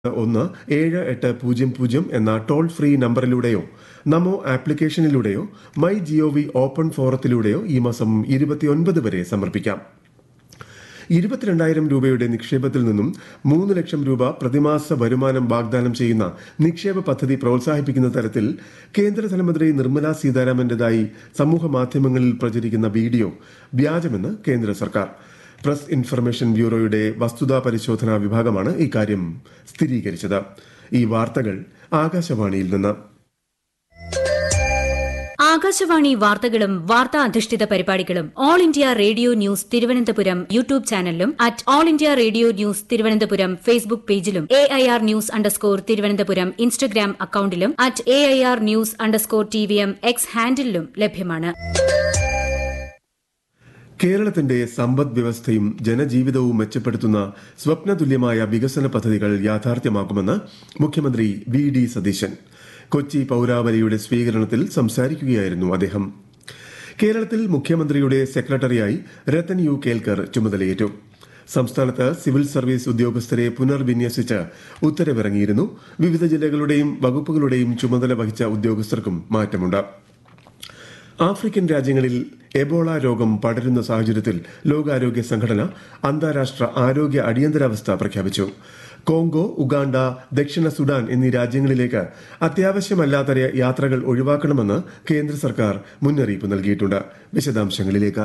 ഒന്ന് ഏഴ് എട്ട് പൂജ്യം പൂജ്യം എന്ന ടോൾ ഫ്രീ നമ്പറിലൂടെയോ നമോ ആപ്ലിക്കേഷനിലൂടെയോ മൈ ജിഒവി ഓപ്പൺ ഫോറത്തിലൂടെയോ ഈ മാസം ഇരുപത്തിയൊൻപത് വരെ സമർപ്പിക്കാം ഇരുപത്തിരണ്ടായിരം രൂപയുടെ നിക്ഷേപത്തിൽ നിന്നും മൂന്ന് ലക്ഷം രൂപ പ്രതിമാസ വരുമാനം വാഗ്ദാനം ചെയ്യുന്ന നിക്ഷേപ പദ്ധതി പ്രോത്സാഹിപ്പിക്കുന്ന തരത്തിൽ കേന്ദ്ര ധനമന്ത്രി നിർമ്മല സീതാരാമന്റേതായി സമൂഹ മാധ്യമങ്ങളിൽ പ്രചരിക്കുന്ന വീഡിയോ വ്യാജമെന്ന് കേന്ദ്ര സർക്കാർ പ്രസ് ഇൻഫർമേഷൻ ബ്യൂറോയുടെ വസ്തുതാ പരിശോധനാ വിഭാഗമാണ് ഇക്കാര്യം സ്ഥിരീകരിച്ചത് ഈ വാർത്തകൾ ആകാശവാണിയിൽ നിന്ന് ആകാശവാണി വാർത്തകളും വാർത്താ അധിഷ്ഠിത പരിപാടികളും All India Radio News Thiruvananthapuram YouTube ചാനലിലും at All India Radio News Thiruvananthapuram Facebook പേജിലും A I R news underscore Thiruvananthapuram Instagram അക്കൌണ്ടിലും at A I R news underscore T V M X ഹാൻഡിലും ലഭ്യമാണ് കേരളത്തിന്റെ സമ്പദ് വ്യവസ്ഥയും ജനജീവിതവും മെച്ചപ്പെടുത്തുന്ന സ്വപ്നതുല്യമായ വികസന പദ്ധതികൾ യാഥാർത്ഥ്യമാക്കുമെന്ന് മുഖ്യമന്ത്രി വി ഡി സതീശൻ കൊച്ചി പൌരാവലിയുടെ സ്വീകരണത്തിൽ സംസാരിക്കുകയായിരുന്നു അദ്ദേഹം കേരളത്തിൽ മുഖ്യമന്ത്രിയുടെ സെക്രട്ടറിയായി രത്തൻ യു കേൽക്കർ ചുമതലയേറ്റു സംസ്ഥാനത്ത് സിവിൽ സർവീസ് ഉദ്യോഗസ്ഥരെ പുനർവിന്യസിച്ച് ഉത്തരവിറങ്ങിയിരുന്നു വിവിധ ജില്ലകളുടെയും വകുപ്പുകളുടെയും ചുമതല വഹിച്ച ഉദ്യോഗസ്ഥർക്കും മാറ്റമുണ്ട് ആഫ്രിക്കൻ രാജ്യങ്ങളിൽ എബോള രോഗം പടരുന്ന സാഹചര്യത്തിൽ ലോകാരോഗ്യ സംഘടന അന്താരാഷ്ട്ര ആരോഗ്യ അടിയന്തരാവസ്ഥ പ്രഖ്യാപിച്ചു കോങ്കോ ഉഗാണ്ട ദക്ഷിണ സുഡാൻ എന്നീ രാജ്യങ്ങളിലേക്ക് അത്യാവശ്യമല്ലാത്ത യാത്രകൾ ഒഴിവാക്കണമെന്ന് കേന്ദ്ര സർക്കാർ മുന്നറിയിപ്പ് നൽകിയിട്ടുണ്ട് വിശദാംശങ്ങളിലേക്ക്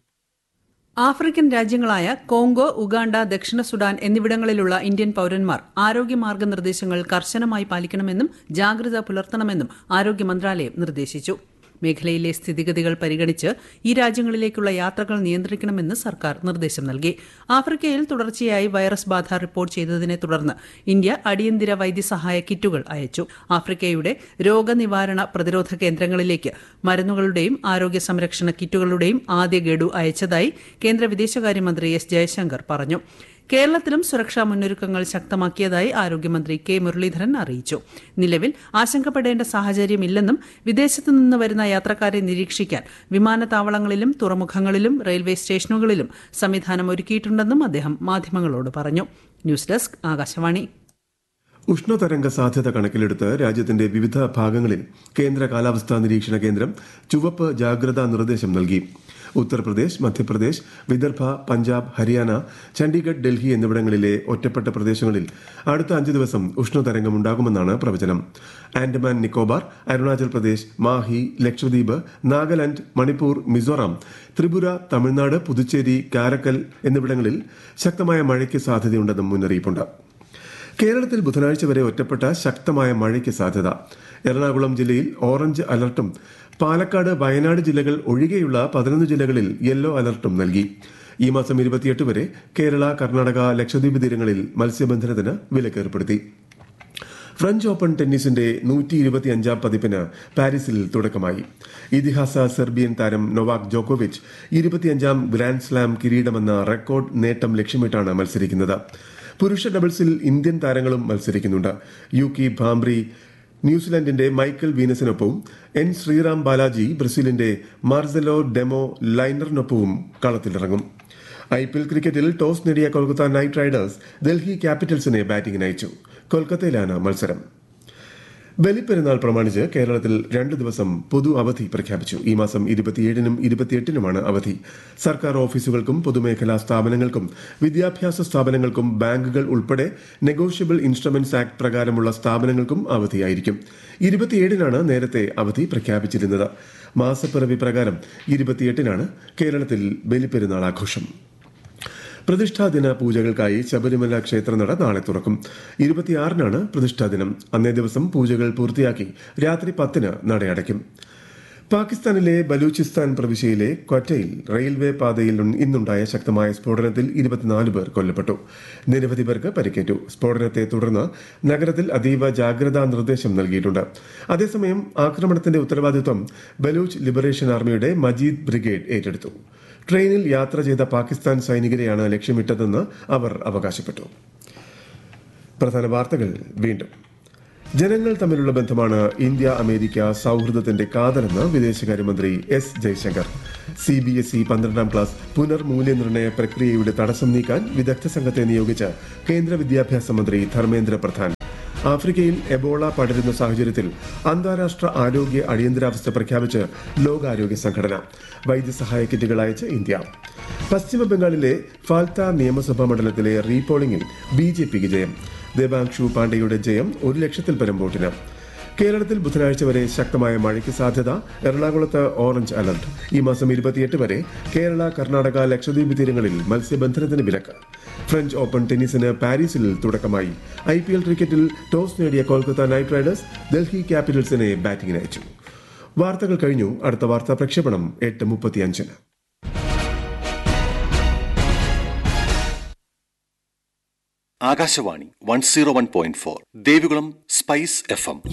ആഫ്രിക്കൻ രാജ്യങ്ങളായ കോങ്കോ ഉഗാണ്ട ദക്ഷിണ സുഡാൻ എന്നിവിടങ്ങളിലുള്ള ഇന്ത്യൻ പൌരന്മാർ ആരോഗ്യ മാർഗനിർദ്ദേശങ്ങൾ കർശനമായി പാലിക്കണമെന്നും ജാഗ്രത പുലർത്തണമെന്നും ആരോഗ്യ മന്ത്രാലയം നിർദ്ദേശിച്ചു മേഖലയിലെ സ്ഥിതിഗതികൾ പരിഗണിച്ച് ഈ രാജ്യങ്ങളിലേക്കുള്ള യാത്രകൾ നിയന്ത്രിക്കണമെന്ന് സർക്കാർ നിർദ്ദേശം നൽകി ആഫ്രിക്കയിൽ തുടർച്ചയായി വൈറസ് ബാധ റിപ്പോർട്ട് ചെയ്തതിനെ തുടർന്ന് ഇന്ത്യ അടിയന്തര വൈദ്യസഹായ കിറ്റുകൾ അയച്ചു ആഫ്രിക്കയുടെ രോഗനിവാരണ പ്രതിരോധ കേന്ദ്രങ്ങളിലേക്ക് മരുന്നുകളുടെയും ആരോഗ്യ സംരക്ഷണ കിറ്റുകളുടെയും ആദ്യ ഗഡു അയച്ചതായി കേന്ദ്ര വിദേശകാര്യമന്ത്രി എസ് ജയശങ്കർ പറഞ്ഞു കേരളത്തിലും സുരക്ഷാ മുന്നൊരുക്കങ്ങൾ ശക്തമാക്കിയതായി ആരോഗ്യമന്ത്രി കെ മുരളീധരൻ അറിയിച്ചു നിലവിൽ ആശങ്കപ്പെടേണ്ട സാഹചര്യമില്ലെന്നും വിദേശത്തു നിന്ന് വരുന്ന യാത്രക്കാരെ നിരീക്ഷിക്കാൻ വിമാനത്താവളങ്ങളിലും തുറമുഖങ്ങളിലും റെയിൽവേ സ്റ്റേഷനുകളിലും സംവിധാനം ഒരുക്കിയിട്ടുണ്ടെന്നും അദ്ദേഹം മാധ്യമങ്ങളോട് പറഞ്ഞു ന്യൂസ് ഡെസ്ക് ആകാശവാണി ഉഷ്ണതരംഗ സാധ്യത കണക്കിലെടുത്ത് രാജ്യത്തിന്റെ വിവിധ ഭാഗങ്ങളിൽ കേന്ദ്ര കാലാവസ്ഥാ നിരീക്ഷണ കേന്ദ്രം ചുവപ്പ് ജാഗ്രതാ നിർദ്ദേശം നൽകി ഉത്തർപ്രദേശ് മധ്യപ്രദേശ് വിദർഭ പഞ്ചാബ് ഹരിയാന ചണ്ഡീഗഡ് ഡൽഹി എന്നിവിടങ്ങളിലെ ഒറ്റപ്പെട്ട പ്രദേശങ്ങളിൽ അടുത്ത അഞ്ച് ദിവസം ഉഷ്ണതരംഗമുണ്ടാകുമെന്നാണ് പ്രവചനം ആൻഡമാൻ നിക്കോബാർ അരുണാചൽ പ്രദേശ് മാഹി ലക്ഷദ്വീപ് നാഗാലാൻഡ് മണിപ്പൂർ മിസോറാം ത്രിപുര തമിഴ്നാട് പുതുച്ചേരി കാരക്കൽ എന്നിവിടങ്ങളിൽ ശക്തമായ മഴയ്ക്ക് സാധ്യതയുണ്ടെന്നും മുന്നറിയിപ്പുണ്ട് കേരളത്തിൽ ബുധനാഴ്ച വരെ ഒറ്റപ്പെട്ട ശക്തമായ മഴയ്ക്ക് സാധ്യത എറണാകുളം ജില്ലയിൽ ഓറഞ്ച് അലർട്ടും പാലക്കാട് വയനാട് ജില്ലകൾ ഒഴികെയുള്ള പതിനൊന്ന് ജില്ലകളിൽ യെല്ലോ അലർട്ടും നൽകി ഈ മാസം ഇരുപത്തിയെട്ട് വരെ കേരള കർണാടക ലക്ഷദ്വീപ് തീരങ്ങളിൽ മത്സ്യബന്ധനത്തിന് വിലക്കേർപ്പെടുത്തി ഫ്രഞ്ച് ഓപ്പൺ ടെന്നീസിന്റെ നൂറ്റി ഇരുപത്തിയഞ്ചാം പതിപ്പിന് പാരീസിൽ തുടക്കമായി ഇതിഹാസ സെർബിയൻ താരം നൊവാക് ജോക്കോവിച്ച് ഇരുപത്തിയഞ്ചാം ഗ്രാൻഡ് സ്ലാം കിരീടമെന്ന റെക്കോർഡ് നേട്ടം ലക്ഷ്യമിട്ടാണ് മത്സരിക്കുന്നത് പുരുഷ ഡബിൾസിൽ ഇന്ത്യൻ താരങ്ങളും മത്സരിക്കുന്നുണ്ട് യു കി ഭാംബ്രി ന്യൂസിലാൻഡിന്റെ മൈക്കൽ വീനസിനൊപ്പവും എൻ ശ്രീറാം ബാലാജി ബ്രസീലിന്റെ മാർസലോ ഡെമോ ലൈനറിനൊപ്പവും കളത്തിലിറങ്ങും ഐ പി എൽ ക്രിക്കറ്റിൽ ടോസ് നേടിയ കൊൽക്കത്ത നൈറ്റ് റൈഡേഴ്സ് ഡൽഹി ക്യാപിറ്റൽസിനെ ബാറ്റിംഗിന് അയച്ചു കൊൽക്കത്തയിലാണ് മത്സരം ബലിപ്പെരുന്നാൾ പ്രമാണിച്ച് കേരളത്തിൽ രണ്ടു ദിവസം പൊതു അവധി പ്രഖ്യാപിച്ചു ഈ മാസം ഇരുപത്തിയേഴിനും ഇരുപത്തിയെട്ടിനുമാണ് അവധി സർക്കാർ ഓഫീസുകൾക്കും പൊതുമേഖലാ സ്ഥാപനങ്ങൾക്കും വിദ്യാഭ്യാസ സ്ഥാപനങ്ങൾക്കും ബാങ്കുകൾ ഉൾപ്പെടെ നെഗോഷ്യബിൾ ഇൻസ്ട്രുമെന്റ്സ് ആക്ട് പ്രകാരമുള്ള സ്ഥാപനങ്ങൾക്കും അവധിയായിരിക്കും ഇരുപത്തിയേഴിനാണ് നേരത്തെ അവധി പ്രഖ്യാപിച്ചിരുന്നത് മാസപ്പിറവി പ്രകാരം ഇരുപത്തിയെട്ടിനാണ് കേരളത്തിൽ ബലിപ്പെരുന്നാൾ ആഘോഷം പ്രതിഷ്ഠാദിന പൂജകൾക്കായി ശബരിമല ക്ഷേത്രനട നാളെ തുറക്കും ഇരുപത്തിയാറിനാണ് പ്രതിഷ്ഠാദിനം അന്നേ ദിവസം പൂജകൾ പൂർത്തിയാക്കി രാത്രി പത്തിന് നടയടയ്ക്കും പാകിസ്ഥാനിലെ ബലൂചിസ്ഥാൻ പ്രവിശ്യയിലെ ക്വറ്റയിൽ റെയിൽവേ പാതയിൽ ഇന്നുണ്ടായ ശക്തമായ സ്ഫോടനത്തിൽ ഇരുപത്തിനാല് പേർ കൊല്ലപ്പെട്ടു നിരവധി പേർക്ക് പരിക്കേറ്റു സ്ഫോടനത്തെ തുടർന്ന് നഗരത്തിൽ അതീവ ജാഗ്രതാ നിർദ്ദേശം നൽകിയിട്ടുണ്ട് അതേസമയം ആക്രമണത്തിന്റെ ഉത്തരവാദിത്വം ബലൂച്ച് ലിബറേഷൻ ആർമിയുടെ മജീദ് ബ്രിഗേഡ് ഏറ്റെടുത്തു ട്രെയിനിൽ യാത്ര ചെയ്ത പാകിസ്ഥാൻ സൈനികരെയാണ് ലക്ഷ്യമിട്ടതെന്ന് അവർ അവകാശപ്പെട്ടു പ്രധാന വാർത്തകൾ വീണ്ടും ജനങ്ങൾ തമ്മിലുള്ള ബന്ധമാണ് ഇന്ത്യ അമേരിക്ക സൗഹൃദത്തിന്റെ കാതലെന്ന് വിദേശകാര്യമന്ത്രി S Jaishankar C B S E പന്ത്രണ്ടാം ക്ലാസ് പുനർമൂല്യനിർണ്ണയ പ്രക്രിയയുടെ തടസ്സം നീക്കാൻ വിദഗ്ധ സംഘത്തെ നിയോഗിച്ച് കേന്ദ്ര വിദ്യാഭ്യാസ മന്ത്രി ധർമ്മേന്ദ്ര പ്രധാൻ ആഫ്രിക്കയിൽ എബോള പടരുന്ന സാഹചര്യത്തിൽ അന്താരാഷ്ട്ര ആരോഗ്യ അടിയന്തരാവസ്ഥ പ്രഖ്യാപിച്ച് ലോകാരോഗ്യ സംഘടന വൈദ്യസഹായ കിറ്റുകൾ അയച്ച് ഇന്ത്യ പശ്ചിമ ബംഗാളിലെ ഫാൽത്ത നിയമസഭാ മണ്ഡലത്തിലെ റീപോളിംഗിൽ ബി ജെ പിക്ക് ജയം ദേവാംശു പാണ്ഡെയുടെ ജയം ഒരു ലക്ഷത്തിൽ പരം വോട്ടിന് കേരളത്തിൽ ബുധനാഴ്ച വരെ ശക്തമായ മഴയ്ക്ക് സാധ്യത എറണാകുളത്ത് ഓറഞ്ച് അലർട്ട് ഈ മാസം ഇരുപത്തിയെട്ട് വരെ കേരള കർണാടക ലക്ഷദ്വീപ് തീരങ്ങളിൽ മത്സ്യബന്ധനത്തിന് വിലക്ക് ഫ്രഞ്ച് ഓപ്പൺ ടെന്നീസിന് പാരീസിൽ തുടക്കമായി ഐ പി എൽ ക്രിക്കറ്റിൽ ടോസ് നേടിയ കൊൽക്കത്ത നൈറ്റ് റൈഡേഴ്സ് ഡൽഹി ക്യാപിറ്റൽസിനെ ബാറ്റിംഗിന് അയച്ചു വാർത്തകൾ കഴിഞ്ഞു അടുത്ത വാർത്താ പ്രക്ഷേപണം എട്ട് മുപ്പത്തിയഞ്ചിന് Akashvani one zero one point four Devikulam Spice F M